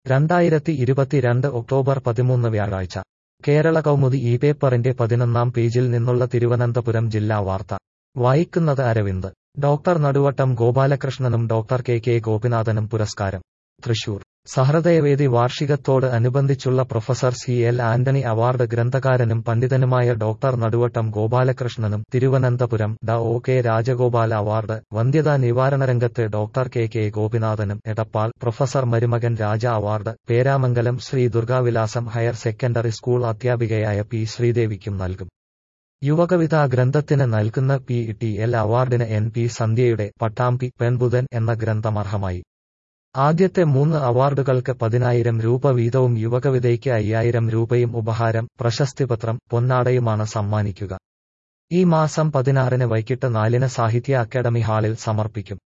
രണ്ടായിരത്തി ഇരുപത്തിരണ്ട് ഒക്ടോബർ പതിമൂന്ന് വ്യാഴാഴ്ച കേരള കൗമുദി ഈ പേപ്പറിന്റെ പതിനൊന്നാം പേജിൽ നിന്നുള്ള തിരുവനന്തപുരം ജില്ലാ വാർത്ത വായിക്കുന്നത് അരവിന്ദ് ഡോക്ടർ നടുവട്ടം ഗോപാലകൃഷ്ണനും ഡോക്ടർ കെ കെ ഗോപിനാഥനും പുരസ്കാരം തൃശൂർ സഹൃദയവേദി വാർഷികത്തോട് അനുബന്ധിച്ചുള്ള professor C L Antony award ഗ്രന്ഥകാരനും പണ്ഡിതനുമായ ഡോക്ടർ നടുവട്ടം ഗോപാലകൃഷ്ണനും തിരുവനന്തപുരം ഡ ഒ കെ രാജഗോപാൽ അവാർഡ് വന്ധ്യതാ നിവാരണ രംഗത്ത് ഡോക്ടർ കെ കെ ഗോപിനാഥനും Edappal professor Marumakan Raja award Peramangalam Sree Durgavilasam higher secondary school അധ്യാപികയായ പി ശ്രീദേവിക്കും നൽകും യുവകവിതാ ഗ്രന്ഥത്തിന് നൽകുന്ന പി ടി എൽ അവാർഡിന് എൻ പി സന്ധ്യയുടെ പട്ടാമ്പി പെൺബുധൻ എന്ന ഗ്രന്ഥം അർഹമായി ആദ്യത്തെ മൂന്ന് അവാർഡുകൾക്ക് പതിനായിരം രൂപ വീതവും യുവകവിതയ്ക്ക് അയ്യായിരം രൂപയും ഉപഹാരം പ്രശസ്തിപത്രം പൊന്നാടയുമാണ് സമ്മാനിക്കുക ഈ മാസം പതിനാറിന് വൈകിട്ട് നാലിന് സാഹിത്യ അക്കാദമി ഹാളിൽ സമർപ്പിക്കും